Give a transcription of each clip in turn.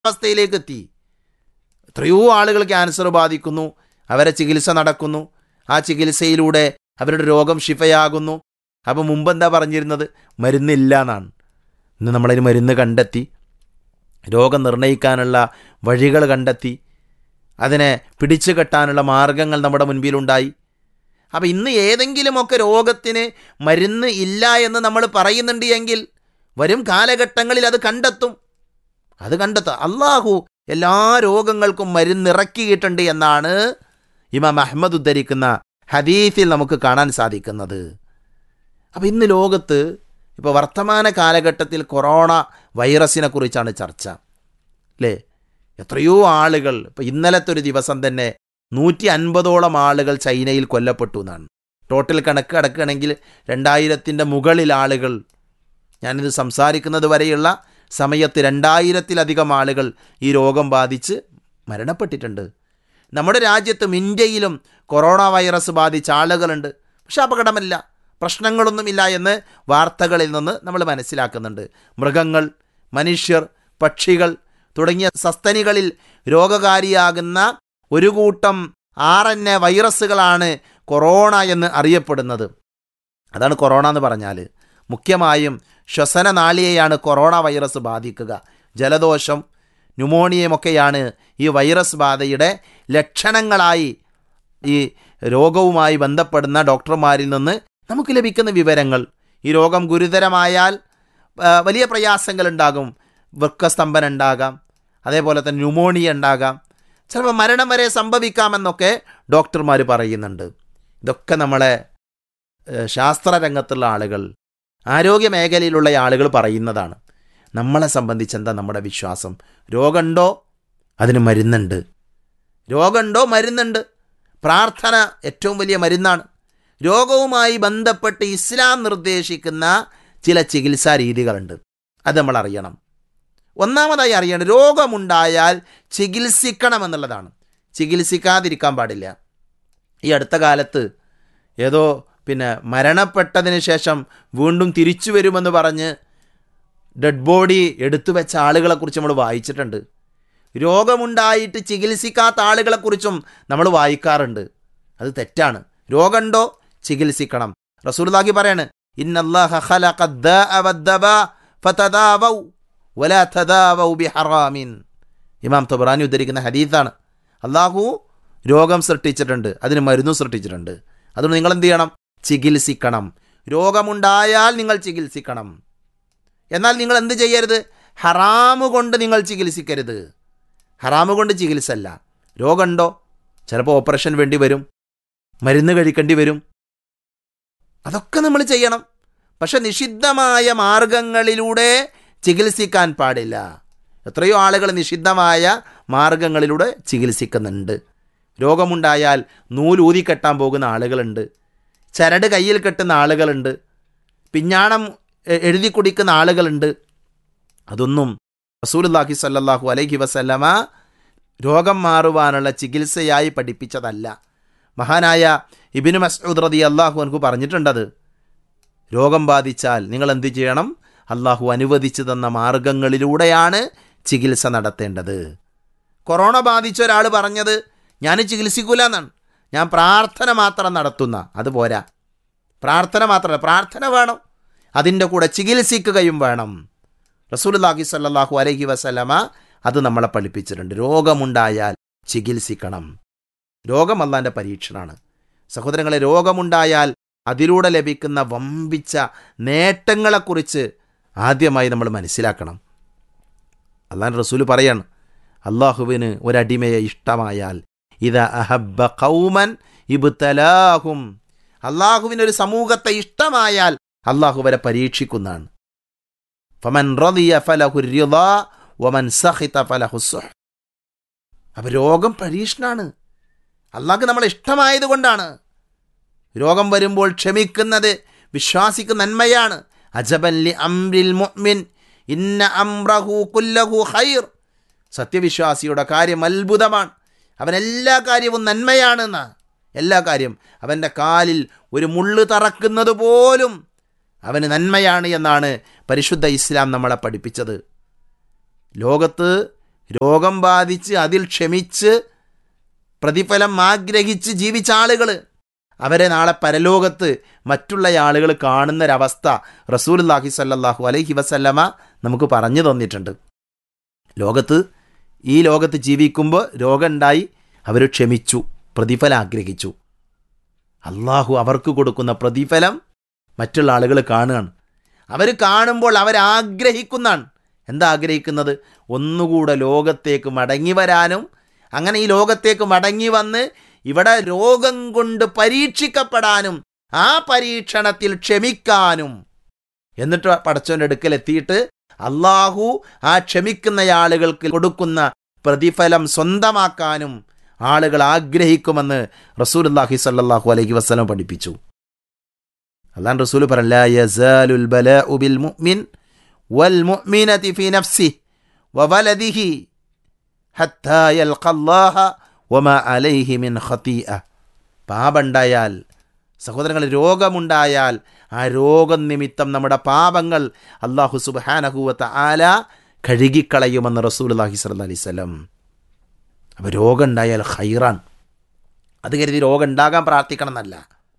അവസ്ഥയിലേക്ക് എത്തി എത്രയോ ആളുകൾ ക്യാൻസർ ബാധിക്കുന്നു അവരെ ചികിത്സ നടക്കുന്നു ആ ചികിത്സയിലൂടെ അവരുടെ രോഗം ശിഫയാകുന്നു അപ്പോൾ മുമ്പ് എന്താ പറഞ്ഞിരുന്നത് മരുന്നില്ല എന്നാണ് ഇന്ന് നമ്മളതിന് മരുന്ന് കണ്ടെത്തി രോഗം നിർണ്ണയിക്കാനുള്ള വഴികൾ കണ്ടെത്തി അതിനെ പിടിച്ചു കെട്ടാനുള്ള മാർഗങ്ങൾ നമ്മുടെ മുൻപിലുണ്ടായി അപ്പം ഇന്ന് ഏതെങ്കിലുമൊക്കെ രോഗത്തിന് മരുന്ന് ഇല്ല എന്ന് നമ്മൾ പറയുന്നുണ്ട് എങ്കിൽ വരും കാലഘട്ടങ്ങളിൽ അത് കണ്ടെത്തും അത് കണ്ടെത്തുക അള്ളാഹു എല്ലാ രോഗങ്ങൾക്കും മരുന്നിറക്കിയിട്ടുണ്ട് എന്നാണ് ഇമാം അഹമ്മദ് ഉദ്ധരിക്കുന്ന ഹദീസിൽ നമുക്ക് കാണാൻ സാധിക്കുന്നത് അപ്പം ഇന്ന് ലോകത്ത് ഇപ്പോൾ വർത്തമാന കാലഘട്ടത്തിൽ കൊറോണ വൈറസിനെ കുറിച്ചാണ് ചർച്ച അല്ലേ എത്രയോ ആളുകൾ ഇപ്പോൾ ഇന്നലത്തെ ഒരു ദിവസം തന്നെ നൂറ്റി അൻപതോളം ആളുകൾ ചൈനയിൽ കൊല്ലപ്പെട്ടു എന്നാണ് ടോട്ടൽ കണക്ക് അടക്കുകയാണെങ്കിൽ രണ്ടായിരത്തിൻ്റെ മുകളിൽ ആളുകൾ ഞാനിത് സംസാരിക്കുന്നത് വരെയുള്ള സമയത്ത് രണ്ടായിരത്തിലധികം ആളുകൾ ഈ രോഗം ബാധിച്ച് മരണപ്പെട്ടിട്ടുണ്ട് നമ്മുടെ രാജ്യത്തും ഇന്ത്യയിലും കൊറോണ വൈറസ് ബാധിച്ച ആളുകളുണ്ട് പക്ഷെ അപകടമല്ല പ്രശ്നങ്ങളൊന്നുമില്ല എന്ന് വാർത്തകളിൽ നിന്ന് നമ്മൾ മനസ്സിലാക്കുന്നുണ്ട് മൃഗങ്ങൾ മനുഷ്യർ പക്ഷികൾ തുടങ്ങിയ സസ്തനികളിൽ രോഗകാരിയാകുന്ന ഒരു കൂട്ടം ആർ എൻ എ വൈറസുകളാണ് കൊറോണ എന്ന് അറിയപ്പെടുന്നത് അതാണ് കൊറോണ എന്ന് പറഞ്ഞാൽ മുഖ്യമായും ശ്വസനനാളിയെയാണ് കൊറോണ വൈറസ് ബാധിക്കുക ജലദോഷം ന്യൂമോണിയമൊക്കെയാണ് ഈ വൈറസ് ബാധയുടെ ലക്ഷണങ്ങളായി ഈ രോഗവുമായി ബന്ധപ്പെടുന്ന ഡോക്ടർമാരിൽ നിന്ന് നമുക്ക് ലഭിക്കുന്ന വിവരങ്ങൾ ഈ രോഗം ഗുരുതരമായാൽ ആ, വലിയ പ്രയാസങ്ങൾ ഉണ്ടാകും വൃക്കസ്തംഭനം ഉണ്ടാകാം അതേപോലെ തന്നെ ന്യൂമോണിയ ഉണ്ടാകാം ചിലപ്പോൾ മരണം വരെ സംഭവിക്കാമെന്നൊക്കെ ഡോക്ടർമാർ പറയുന്നുണ്ട് ഇതൊക്കെ നമ്മളെ ഏഹ്, ശാസ്ത്രരംഗത്തുള്ള ആളുകൾ ആരോഗ്യ മേഖലയിലുള്ള ആളുകൾ പറയുന്നതാണ് നമ്മളെ സംബന്ധിച്ച് എന്താ നമ്മുടെ വിശ്വാസം രോഗമുണ്ടോ അതിന് മരുന്നുണ്ട് രോഗമുണ്ടോ മരുന്നുണ്ട് പ്രാർത്ഥന ഏറ്റവും വലിയ മരുന്നാണ് രോഗവുമായി ബന്ധപ്പെട്ട് ഇസ്ലാം നിർദ്ദേശിക്കുന്ന ചില ചികിത്സാ രീതികളുണ്ട് അത് നമ്മൾ അറിയണം ഒന്നാമതായി അറിയണം രോഗമുണ്ടായാൽ ചികിത്സിക്കണം എന്നുള്ളതാണ് ചികിത്സിക്കാതിരിക്കാൻ പാടില്ല ഈ അടുത്ത കാലത്ത് ഏതോ പിന്നെ മരണപ്പെട്ടതിന് ശേഷം വീണ്ടും തിരിച്ചു വരുമെന്ന് പറഞ്ഞ് ഡെഡ് ബോഡി എടുത്തു വെച്ച ആളുകളെക്കുറിച്ച് നമ്മൾ വായിച്ചിട്ടുണ്ട് രോഗമുണ്ടായിട്ട് ചികിത്സിക്കാത്ത ആളുകളെക്കുറിച്ചും നമ്മൾ വായിക്കാറുണ്ട് അത് തെറ്റാണ് രോഗമുണ്ടോ ചികിത്സിക്കണം റസൂലുള്ളാഹി പറയാണ് ഇന്നല്ലാഹ ഖലഖ الداء والدواء فتداووا ولا تداووا بحرام ഇമാം തബറാനി ഉദ്ധരിക്കുന്ന ഹദീസാണ് അള്ളാഹു രോഗം സൃഷ്ടിച്ചിട്ടുണ്ട് അതിന് മരുന്നും സൃഷ്ടിച്ചിട്ടുണ്ട് അതുകൊണ്ട് നിങ്ങൾ എന്ത് ചെയ്യണം ചികിത്സിക്കണം രോഗമുണ്ടായാൽ നിങ്ങൾ ചികിത്സിക്കണം എന്നാൽ നിങ്ങൾ എന്ത് ചെയ്യരുത് ഹറാമ് കൊണ്ട് നിങ്ങൾ ചികിത്സിക്കരുത് ഹറാമ് കൊണ്ട് ചികിത്സ അല്ല രോഗമുണ്ടോ ചിലപ്പോൾ ഓപ്പറേഷൻ വേണ്ടി വരും മരുന്ന് കഴിക്കേണ്ടി വരും അതൊക്കെ നമ്മൾ ചെയ്യണം പക്ഷെ നിഷിദ്ധമായ മാർഗങ്ങളിലൂടെ ചികിത്സിക്കാൻ പാടില്ല എത്രയോ ആളുകൾ നിഷിദ്ധമായ മാർഗങ്ങളിലൂടെ ചികിത്സിക്കുന്നുണ്ട് രോഗമുണ്ടായാൽ നൂലൂതിക്കെട്ടാൻ പോകുന്ന ആളുകളുണ്ട് ചരട് കയ്യിൽ കെട്ടുന്ന ആളുകളുണ്ട് പിഞ്ഞാണം എ- എഴുതി കുടിക്കുന്ന ആളുകളുണ്ട് അതൊന്നും റസൂലുള്ളാഹി സ്വല്ലല്ലാഹു അലൈഹി വസല്ലമ രോഗം മാറുവാനുള്ള ചികിത്സയായി പഠിപ്പിച്ചതല്ല മഹാനായ ഇബിനു മസ്ഊദ് റതി അള്ളാഹു അൻഹു പറഞ്ഞിട്ടുണ്ടത് രോഗം ബാധിച്ചാൽ നിങ്ങൾ എന്ത് ചെയ്യണം അള്ളാഹു അനുവദിച്ചു തന്ന മാർഗങ്ങളിലൂടെയാണ് ചികിത്സ നടത്തേണ്ടത് കൊറോണ ബാധിച്ച ഒരാൾ പറഞ്ഞത് ഞാൻ ചികിത്സിക്കൂല എന്നാണ് ഞാൻ പ്രാർത്ഥന മാത്രം നടത്തുന്ന അത് പോരാ പ്രാർത്ഥന മാത്രമല്ല പ്രാർത്ഥന വേണം അതിൻ്റെ കൂടെ ചികിത്സിക്കുകയും വേണം റസൂലുള്ളാഹി സ്വല്ലല്ലാഹു അലൈഹി വസല്ലമ അത് നമ്മളെ പഠിപ്പിച്ചിട്ടുണ്ട് രോഗമുണ്ടായാൽ ചികിത്സിക്കണം രോഗം അള്ളാൻ്റെ പരീക്ഷണമാണ് സഹോദരങ്ങളെ രോഗമുണ്ടായാൽ അതിലൂടെ ലഭിക്കുന്ന വമ്പിച്ച നേട്ടങ്ങളെക്കുറിച്ച് ആദ്യമായി നമ്മൾ മനസ്സിലാക്കണം അള്ളാൻ റസൂൽ പറയാണ് അള്ളാഹുവിന് ഒരടിമയെ ഇഷ്ടമായാൽ ഇത അഹബ്ബ കൗമൻ ഇബ്തലാഹും അള്ളാഹുവിന് ഒരു സമൂഹത്തെ ഇഷ്ടമായാൽ അള്ളാഹു വരെ പരീക്ഷിക്കുന്നതാണ് ഫമൻ റളിയ ഫലഹു റിളാ വമൻ സഖിത ഫലഹു സുഹ് അപ്പൊ രോഗം പരീക്ഷണാണ് അള്ളാഹ്ക്ക് നമ്മളെ ഇഷ്ടമായത് കൊണ്ടാണ് രോഗം വരുമ്പോൾ ക്ഷമിക്കുന്നത് വിശ്വാസിക്ക് നന്മയാണ് അജബല്ലി അംരിൽ മുഅ്മിൻ ഇന്ന അംറഹു കുല്ലഹു ഖൈർ സത്യവിശ്വാസിയുടെ കാര്യം അത്ഭുതമാണ് അവൻ എല്ലാ കാര്യവും നന്മയാണെന്ന് എല്ലാ കാര്യം അവൻ്റെ കാലിൽ ഒരു മുള്ള് തറക്കുന്നത് പോലും അവന് നന്മയാണ് എന്നാണ് പരിശുദ്ധ ഇസ്ലാം നമ്മളെ പഠിപ്പിച്ചത് ലോകത്ത് രോഗം ബാധിച്ച് അതിൽ ക്ഷമിച്ച് പ്രതിഫലം ആഗ്രഹിച്ച് ജീവിച്ച ആളുകൾ അവരെ നാളെ പരലോകത്ത് മറ്റുള്ള ആളുകൾ കാണുന്നൊരവസ്ഥ റസൂലുല്ലാഹി സല്ലല്ലാഹു അലൈഹി വസല്ലമ നമുക്ക് പറഞ്ഞു തന്നിട്ടുണ്ട് ലോകത്ത് ഈ ലോകത്ത് ജീവിക്കുമ്പോൾ രോഗമുണ്ടായി അവർ ക്ഷമിച്ചു പ്രതിഫലം ആഗ്രഹിച്ചു അള്ളാഹു അവർക്ക് കൊടുക്കുന്ന പ്രതിഫലം മറ്റുള്ള ആളുകൾ കാണുകയാണ് അവർ കാണുമ്പോൾ അവരാഗ്രഹിക്കുന്നതാണ് എന്താ ആഗ്രഹിക്കുന്നത് ഒന്നുകൂടെ ലോകത്തേക്ക് മടങ്ങി വരാനും അങ്ങനെ ഈ ലോകത്തേക്ക് മടങ്ങി വന്ന് ഇവിടെ രോഗം കൊണ്ട് പരീക്ഷിക്കപ്പെടാനും ആ പരീക്ഷണത്തിൽ ക്ഷമിക്കാനും എന്നിട്ട് പടച്ചോൻ്റെ അടുക്കൽ എത്തിയിട്ട് അള്ളാഹു ആ ക്ഷമിക്കുന്ന ആളുകൾക്ക് കൊടുക്കുന്ന പ്രതിഫലം സ്വന്തമാക്കാനും ആളുകൾ ആഗ്രഹിക്കുമെന്ന് റസൂലുല്ലാഹി സല്ലല്ലാഹു അലൈഹി വസല്ലം പഠിപ്പിച്ചു അല്ലാൻ റസൂൽ പറല്ല യസാലുൽ ബലാഉ ബിൽ മുഅ്മിൻ വൽ മുഅ്മിനതി ഫി നഫ്സിഹി വവലദിഹി ഹത്താ യൽഖല്ലാഹ വമാ അലൈഹി മിൻ ഖതീഅ പാപമുണ്ടായാൽ സഹോദരങ്ങൾ രോഗമുണ്ടായാൽ ആ രോഗം നിമിത്തം നമ്മുടെ പാപങ്ങൾ അള്ളാഹു സുബാനഹുവത്ത ആല കഴുകിക്കളയുമെന്ന് റസൂലുല്ലാഹി സ്വല്ലല്ലാഹി അലൈഹി വസല്ലം അപ്പോൾ രോഗം ഉണ്ടായാൽ ഹൈറാൻ അത് കരുതി രോഗം ഉണ്ടാകാൻ പ്രാർത്ഥിക്കണം എന്നല്ല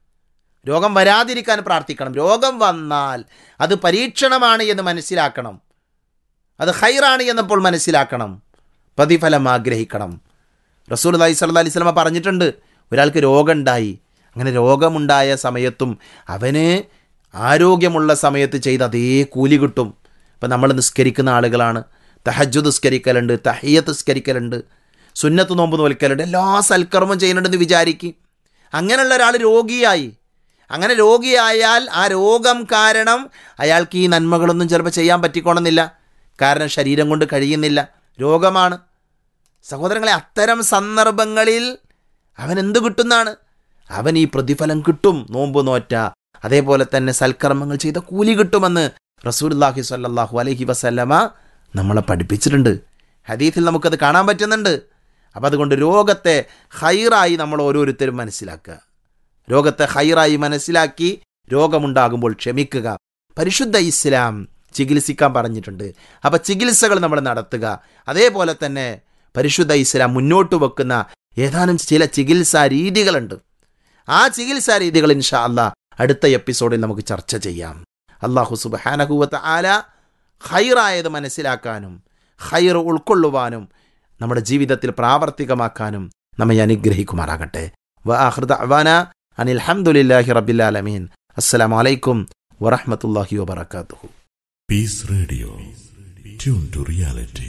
രോഗം വരാതിരിക്കാൻ പ്രാർത്ഥിക്കണം രോഗം വന്നാൽ അത് പരീക്ഷണമാണ് എന്ന് മനസ്സിലാക്കണം അത് ഹൈറാണ് എന്നപ്പോൾ മനസ്സിലാക്കണം പ്രതിഫലം ആഗ്രഹിക്കണം റസൂൽ അലൈഹി സ്വല്ലാ അലൈഹി സ്വലമ പറഞ്ഞിട്ടുണ്ട് ഒരാൾക്ക് രോഗമുണ്ടായി അങ്ങനെ രോഗമുണ്ടായ സമയത്തും അവന് ആരോഗ്യമുള്ള സമയത്ത് ചെയ്ത് അതേ കൂലി കിട്ടും ഇപ്പം നമ്മൾ നിസ്കരിക്കുന്ന ആളുകളാണ് തഹജു നിസ്കരിക്കലുണ്ട് തഹിയത്ത് നിസ്കരിക്കലുണ്ട് സുന്നത്ത് നോമ്പ് നോൽക്കലുണ്ട് എല്ലാ സൽക്കർമ്മം ചെയ്യുന്നുണ്ടെന്ന് വിചാരിക്കും അങ്ങനെയുള്ള ഒരാൾ രോഗിയായി അങ്ങനെ രോഗിയായാൽ ആ രോഗം കാരണം അയാൾക്ക് ഈ നന്മകളൊന്നും ചിലപ്പോൾ ചെയ്യാൻ പറ്റിക്കോണമെന്നില്ല കാരണം ശരീരം കൊണ്ട് കഴിയുന്നില്ല രോഗമാണ് സഹോദരങ്ങളെ അത്തരം സന്ദർഭങ്ങളിൽ അവൻ എന്ത് കിട്ടുന്നതാണ് അവൻ ഈ പ്രതിഫലം കിട്ടും നോമ്പ് നോറ്റ അതേപോലെ തന്നെ സൽക്കർമ്മങ്ങൾ ചെയ്ത കൂലി കിട്ടുമെന്ന് റസൂൽല്ലാഹി സ്വല്ലല്ലാഹു അലൈഹി വസല്ലമ നമ്മളെ പഠിപ്പിച്ചിട്ടുണ്ട് ഹദീത്തിൽ നമുക്കത് കാണാൻ പറ്റുന്നുണ്ട് അപ്പം അതുകൊണ്ട് രോഗത്തെ ഹൈറായി നമ്മൾ ഓരോരുത്തരും മനസ്സിലാക്കുക രോഗത്തെ ഹൈറായി മനസ്സിലാക്കി രോഗമുണ്ടാകുമ്പോൾ ക്ഷമിക്കുക പരിശുദ്ധ ഇസ്ലാം ചികിത്സിക്കാൻ പറഞ്ഞിട്ടുണ്ട് അപ്പം ചികിത്സകൾ നമ്മൾ നടത്തുക അതേപോലെ തന്നെ പരിശുദ്ധ ഇസ്ലാം മുന്നോട്ട് വെക്കുന്ന ഏതാനും ചില ചികിത്സാ രീതികളുണ്ട് ആ ചികിത്സാ രീതികൾ ഇൻഷാ അല്ലാ അടുത്ത എപ്പിസോഡിൽ നമുക്ക് ചർച്ച ചെയ്യാം അള്ളാഹു സുബാനഹുവത്ത് ആല ഹൈറായത് മനസ്സിലാക്കാനും ഹൈർ ഉൾക്കൊള്ളുവാനും നമ്മുടെ ജീവിതത്തിൽ പ്രാവർത്തികമാക്കാനും നമ്മെ അനുഗ്രഹിക്കുമാറാകട്ടെ വ ആഹൃദ അവാന അനിൽ ഹംദുലില്ലാഹി റബ്ബില്ലാലമീൻ അസ്സലാമു അലൈക്കും വറഹ്മത്തുള്ളാഹി വബറകാതുഹു Peace Radio. Tune to reality.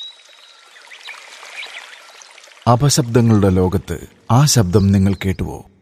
അപശബ്ദങ്ങളുടെ ലോകത്ത് ആ ശബ്ദം നിങ്ങൾ കേട്ടുവോ